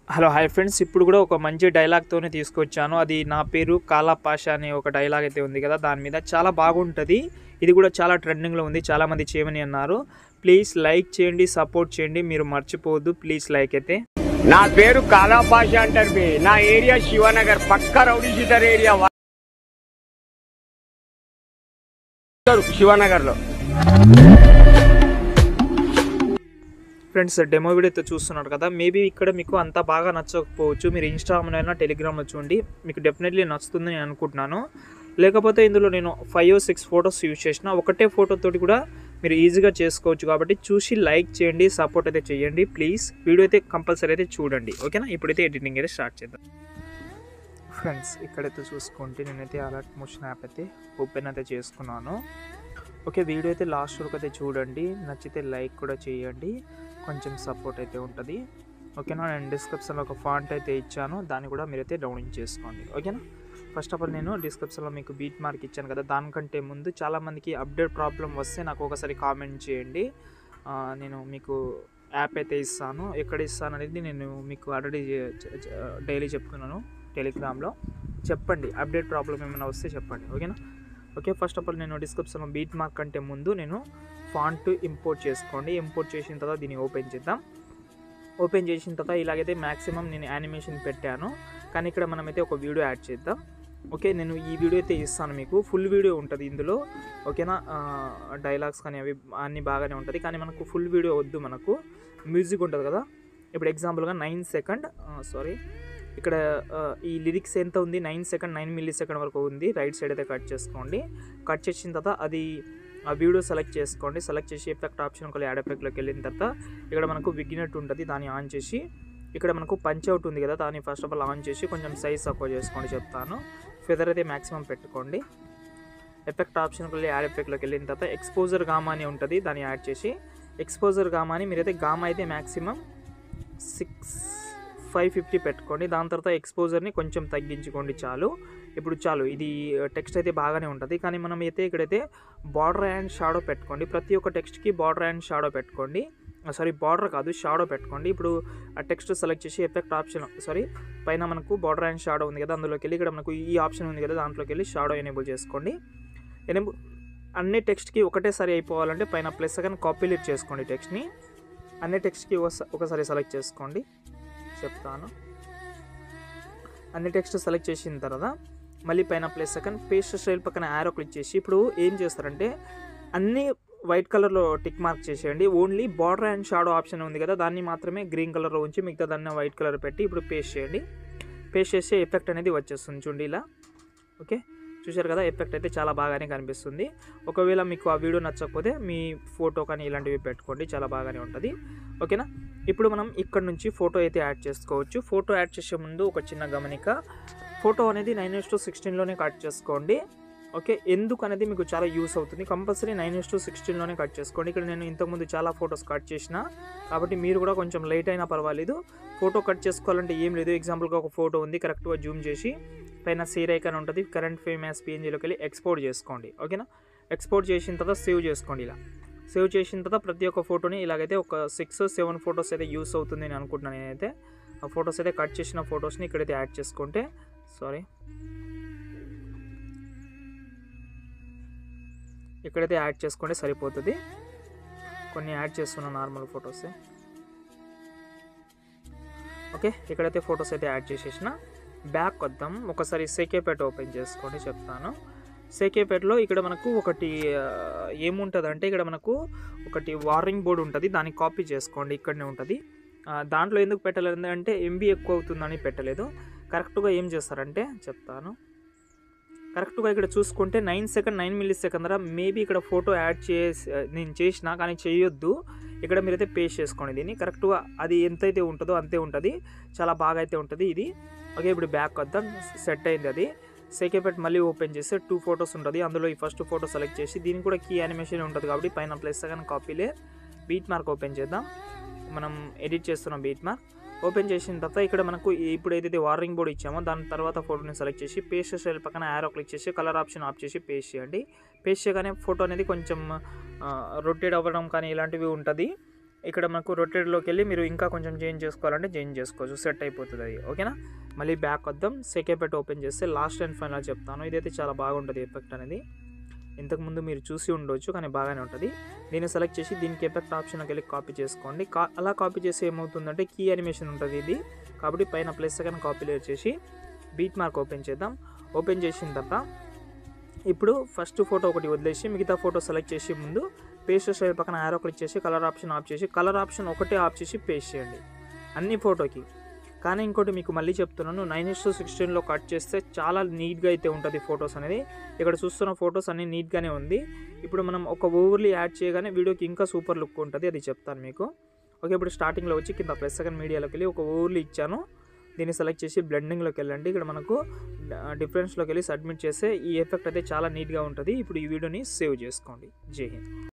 hello hi friends ఇప్పుడు కూడా ఒక మంచి డైలాగ్తోనే తీసుకొచ్చాను అది నా పేరు కాలా పాషా అనే ఒక డైలాగ్ అయితే ఉంది కదా దాని మీద చాలా బాగుంటుంది ఇది కూడా చాలా ట్రెండింగ్లో ఉంది చాలామంది చేయమని అన్నారు ప్లీజ్ లైక్ చేయండి సపోర్ట్ చేయండి మీరు మర్చిపోవద్దు ప్లీజ్ లైక్ అయితే నా పేరు కాలాపాష అంటారు బే నా ఏరియా శివనగర్ పక్క రౌడీ షీటర్ ఏరియా వా- శివనగర్ లో ఫ్రెండ్స్ డెమో వీడియో అయితే చూస్తున్నారు కదా మేబీ ఇక్కడ మీకు అంత బాగా నచ్చకపోవచ్చు మీరు ఇన్స్టాగ్రామ్లో అయినా టెలిగ్రామ్లో చూడండి మీకు డెఫినెట్లీ నచ్చుతుంది నేను అనుకుంటున్నాను లేకపోతే ఇందులో నేను ఫైవ్ సిక్స్ ఫొటోస్ యూజ్ చేసిన ఒకటే ఫోటోతోటి కూడా మీరు ఈజీగా చేసుకోవచ్చు కాబట్టి చూసి లైక్ చేయండి సపోర్ట్ అయితే చేయండి ప్లీజ్ వీడియో అయితే కంపల్సరీ అయితే చూడండి ఓకేనా ఇప్పుడైతే ఎడిటింగ్ అయితే స్టార్ట్ చేద్దాం ఫ్రెండ్స్ ఇక్కడైతే చూసుకుంటే నేనైతే అలర్ట్ మోషన్ యాప్ అయితే ఓపెన్ అయితే చేసుకున్నాను ఓకే వీడియో అయితే లాస్ట్ వరకు అయితే చూడండి నచ్చితే లైక్ కూడా చేయండి కొంచెం సపోర్ట్ అయితే ఉంటుంది ఓకేనా నేను డిస్క్రిప్షన్లో ఒక ఫాంట్ అయితే ఇచ్చాను దాన్ని కూడా మీరైతే డౌన్లోడ్ చేసుకోండి ఓకేనా ఫస్ట్ ఆఫ్ ఆల్ నేను డిస్క్రిప్షన్లో మీకు బీట్ మార్క్ ఇచ్చాను కదా దానికంటే ముందు చాలామందికి అప్డేట్ ప్రాబ్లం వస్తే నాకు ఒకసారి కామెంట్ చేయండి ఆ, నేను మీకు యాప్ అయితే ఇస్తాను ఎక్కడ ఇస్తాను అనేది నేను మీకు ఆల్రెడీ డైలీ చెప్తున్నాను టెలిగ్రామ్లో చెప్పండి అప్డేట్ ప్రాబ్లం ఏమైనా వస్తే చెప్పండి ఓకేనా ఓకే ఫస్ట్ ఆఫ్ ఆల్ నేను డిస్క్రిప్షన్లో బీట్ మార్క్ కంటే ముందు నేను ఫాంట్ ఇంపోర్ట్ చేసుకోండి ఇంపోర్ట్ చేసిన తర్వాత దీన్ని ఓపెన్ చేద్దాం ఓపెన్ చేసిన తర్వాత ఇలాగైతే మ్యాక్సిమం నేను యానిమేషన్ పెట్టాను కానీ ఇక్కడ మనమైతే ఒక వీడియో యాడ్ చేద్దాం ఓకే నేను ఈ వీడియో అయితే ఇస్తాను మీకు ఫుల్ వీడియో ఉంటుంది ఇందులో ఓకేనా డైలాగ్స్ కానీ అవి అన్నీ బాగానే ఉంటుంది కానీ మనకు ఫుల్ వీడియో వద్దు మనకు మ్యూజిక్ ఉంటుంది కదా ఇప్పుడు ఎగ్జాంపుల్గా నైన్ సెకండ్ సారీ ఇక్కడ ఆ, ఈ లిరిక్స్ ఎంత ఉంది nine second nine millisecond వరకు ఉంది రైట్ సైడ్ అయితే కట్ చేసుకోండి కట్ చేసిన తర్వాత అది ఆ వీడియో సెలెక్ట్ చేసుకోండి సెలెక్ట్ చేసి ఎఫెక్ట్ ఆప్షన్ ఒక యాడ్ ఎఫెక్ట్లోకి వెళ్ళిన తర్వాత ఇక్కడ మనకు విగ్గినట్టు ఉంటుంది దాన్ని ఆన్ చేసి ఇక్కడ మనకు పంచ్ అవుట్ ఉంది కదా దాన్ని ఫస్ట్ ఆఫ్ ఆల్ ఆన్ చేసి కొంచెం సైజ్ తక్కువ చేసుకోండి చెప్తాను ఫెదర్ అయితే మ్యాక్సిమం పెట్టుకోండి ఎఫెక్ట్ ఆప్షన్కి వెళ్ళి యాడ్ ఎఫెక్ట్లోకి వెళ్ళిన తర్వాత ఎక్స్పోజర్ గామా అని ఉంటుంది దాన్ని యాడ్ చేసి ఎక్స్పోజర్ గామా అని మీరైతే గామా అయితే మ్యాక్సిమం సిక్స్ ఫైవ్ ఫిఫ్టీ పెట్టుకోండి దాని తర్వాత ఎక్స్పోజర్ని కొంచెం తగ్గించుకోండి చాలు ఇప్పుడు చాలు ఇది టెక్స్ట్ అయితే బాగానే ఉంటుంది కానీ మనం అయితే ఇక్కడైతే బార్డర్ అండ్ షాడో పెట్టుకోండి ప్రతి ఒక్క టెక్స్ట్కి బార్డర్ అండ్ షాడో పెట్టుకోండి సారీ బార్డర్ కాదు షాడో పెట్టుకోండి ఇప్పుడు ఆ టెక్స్ట్ సెలెక్ట్ చేసి ఎఫెక్ట్ ఆప్షన్ సారీ పైన మనకు బార్డర్ అండ్ షాడో ఉంది కదా అందులోకి వెళ్ళి ఇక్కడ మనకు ఈ ఆప్షన్ ఉంది కదా దాంట్లోకి వెళ్ళి షాడో ఎనేబుల్ చేసుకోండి ఎనేబుల్ అన్ని టెక్స్ట్కి ఒకటేసారి అయిపోవాలంటే పైన ప్లస్ సెకండ్ కాపీ లిట్ చేసుకోండి టెక్స్ట్ని అన్ని టెక్స్ట్కి ఒకసారి సెలెక్ట్ చేసుకోండి చెప్తాను అన్ని టెక్స్ట్ సెలెక్ట్ చేసిన తర్వాత మళ్ళీ పైన ప్లస్ సెకండ్ పేస్ట్ స్టైల్ పక్కన యారో క్లిక్ చేసి ఇప్పుడు ఏం చేస్తారంటే అన్ని వైట్ కలర్లో టిక్ మార్క్ చేసేయండి only border and shadow option ఉంది కదా దాన్ని మాత్రమే గ్రీన్ కలర్లో ఉంచి మిగతా దాన్ని వైట్ కలర్ పెట్టి ఇప్పుడు పేస్ట్ చేయండి పేస్ట్ చేస్తే ఎఫెక్ట్ అనేది వచ్చేస్తుంది చూడండి ఇలా ఓకే చూశారు కదా ఎఫెక్ట్ అయితే చాలా బాగానే కనిపిస్తుంది ఒకవేళ మీకు ఆ వీడియో నచ్చకపోతే మీ ఫోటో కానీ ఇలాంటివి పెట్టుకోండి చాలా బాగానే ఉంటుంది ఓకేనా ఇప్పుడు మనం ఇక్కడ నుంచి ఫోటో అయితే యాడ్ చేసుకోవచ్చు ఫోటో యాడ్ చేసే ముందు ఒక చిన్న గమనిక ఫోటో అనేది నైన్ ఎస్ టు సిక్స్టీన్లోనే కట్ చేసుకోండి ఓకే ఎందుకు అనేది మీకు చాలా యూస్ అవుతుంది కంపల్సరీ నైన్ ఎస్ టు సిక్స్టీన్లోనే కట్ చేసుకోండి ఇక్కడ నేను ఇంతకుముందు చాలా ఫొటోస్ కట్ చేసిన కాబట్టి మీరు కూడా కొంచెం లేట్ అయినా పర్వాలేదు ఫోటో కట్ చేసుకోవాలంటే ఏం లేదు ఎగ్జాంపుల్గా ఒక ఫోటో ఉంది కరెక్ట్గా జూమ్ చేసి పైన సేర్ ఐకాన్ ఉంటుంది కరెంట్ ఫేమ్ యాస్ పిఎన్జీలోకి వెళ్ళి ఎక్స్పోర్ట్ చేసుకోండి ఓకేనా ఎక్స్పోర్ట్ చేసిన తర్వాత సేవ్ చేసుకోండి ఇలా సేవ్ చేసిన తర్వాత ప్రతి ఒక్క ఫోటోని ఇలాగైతే ఒక సిక్స్ సెవెన్ ఫొటోస్ అయితే యూస్ అవుతుంది అని అనుకుంటున్నాను నేనైతే ఆ ఫొటోస్ అయితే కట్ చేసిన ఫొటోస్ని ఇక్కడైతే యాడ్ చేసుకుంటే సారీ ఇక్కడైతే యాడ్ చేసుకుంటే సరిపోతుంది కొన్ని యాడ్ చేస్తున్నా నార్మల్ ఫొటోస్ ఓకే ఇక్కడైతే ఫొటోస్ అయితే యాడ్ చేసేసిన బ్యాక్ వద్దాం ఒకసారి సేకేపేట ఓపెన్ చేసుకోండి చెప్తాను సేకేపేటలో ఇక్కడ మనకు ఒకటి ఆ, ఏముంటుంది అంటే ఇక్కడ మనకు ఒకటి వార్నింగ్ బోర్డు ఉంటుంది దాన్ని కాపీ చేసుకోండి ఇక్కడనే ఉంటుంది ఆ, దాంట్లో ఎందుకు పెట్టలేదు అంటే ఎంబీ ఎక్కువ అవుతుందని పెట్టలేదు కరెక్ట్గా ఏం చేస్తారంటే చెప్తాను కరెక్ట్గా ఇక్కడ చూసుకుంటే nine second nine millisecond మేబీ ఇక్కడ ఫోటో యాడ్ చేసి నేను చేసిన కానీ చేయొద్దు ఇక్కడ మీరైతే పేస్ట్ చేసుకోండి దీన్ని కరెక్ట్గా అది ఎంతైతే ఉంటుందో అంతే ఉంటుంది చాలా బాగా అయితే ఉంటుంది ఇది ఓకే ఇప్పుడు బ్యాక్ వద్దాం సెట్ అయింది అది సెకండ్ మళ్ళీ ఓపెన్ చేస్తే టూ ఫొటోస్ ఉంటుంది అందులో ఈ ఫస్ట్ ఫోటో సెలెక్ట్ చేసి దీనికి కూడా కీ యానిమేషన్ ఉంటుంది కాబట్టి పైన ప్లస్ సెకండ్ కాపీలే బీట్ మార్క్ ఓపెన్ చేద్దాం మనం ఎడిట్ చేస్తున్నాం బీట్ మార్క్ ఓపెన్ చేసిన తర్వాత ఇక్కడ మనకు ఇప్పుడు ఏదైతే వార్నింగ్ బోర్డు ఇచ్చామో దాని తర్వాత ఫోటోని సెలెక్ట్ చేసి పేస్ట్ స్టైల్ పక్కన యారో క్లిక్ చేసి కలర్ ఆప్షన్ ఆఫ్ చేసి పేస్ట్ చేయండి పేస్ట్ చేయగానే ఫోటో అనేది కొంచెం రొటేట్ అవ్వడం కానీ ఇలాంటివి ఉంటుంది ఇక్కడ మనకు రొటేట్లోకి వెళ్ళి మీరు ఇంకా కొంచెం చేంజ్ చేసుకోవాలంటే చేంజ్ చేసుకోవచ్చు సెట్ అయిపోతుంది అది ఓకేనా మళ్ళీ బ్యాక్ వద్దాం సెకండ్ పెట్టి ఓపెన్ చేస్తే లాస్ట్ అండ్ ఫైనల్ చెప్తాను ఇదైతే చాలా బాగుంటుంది ఎఫెక్ట్ అనేది ఇంతకుముందు మీరు చూసి ఉండొచ్చు కానీ బాగానే ఉంటుంది దీన్ని సెలెక్ట్ చేసి దీనికి ఎఫెక్ట్ ఆప్షన్కి వెళ్ళి కాపీ చేసుకోండి కా అలా కాపీ చేసి ఏమవుతుందంటే కీ అనిమేషన్ ఉంటుంది ఇది కాబట్టి పైన ప్లస్ సెకండ్ కాపీ చేసి బీట్ మార్క్ ఓపెన్ చేద్దాం ఓపెన్ చేసిన తర్వాత ఇప్పుడు ఫస్ట్ ఫోటో ఒకటి వదిలేసి మిగతా ఫోటో సెలెక్ట్ చేసి ముందు పేస్ట్ స్టైల్ పక్కన ఆరో క్లిక్ చేసి కలర్ ఆప్షన్ ఆఫ్ చేసి కలర్ ఆప్షన్ ఒకటే ఆఫ్ చేసి పేస్ట్ చేయండి అన్ని ఫోటోకి కానీ ఇంకోటి మీకు మళ్ళీ చెప్తున్నాను నైన్ ఇస్ సిక్స్టీన్లో కట్ చేస్తే చాలా నీట్గా అయితే ఉంటుంది ఫొటోస్ అనేది ఇక్కడ చూస్తున్న ఫొటోస్ అన్ని నీట్గానే ఉంది ఇప్పుడు మనం ఒక ఓవర్లీ యాడ్ చేయగానే వీడియోకి ఇంకా సూపర్ లుక్ ఉంటుంది అది చెప్తాను మీకు ఓకే ఇప్పుడు స్టార్టింగ్లో వచ్చి కింద ప్లస్ సెకండ్ మీడియాలోకి వెళ్ళి ఒక ఓవర్లీ ఇచ్చాను దీన్ని సెలెక్ట్ చేసి బ్లెండింగ్లోకి వెళ్ళండి ఇక్కడ మనకు డిఫరెన్స్లోకి వెళ్ళి సబ్మిట్ చేస్తే ఈ ఎఫెక్ట్ అయితే చాలా నీట్గా ఉంటుంది ఇప్పుడు ఈ వీడియోని సేవ్ చేసుకోండి జై హింద్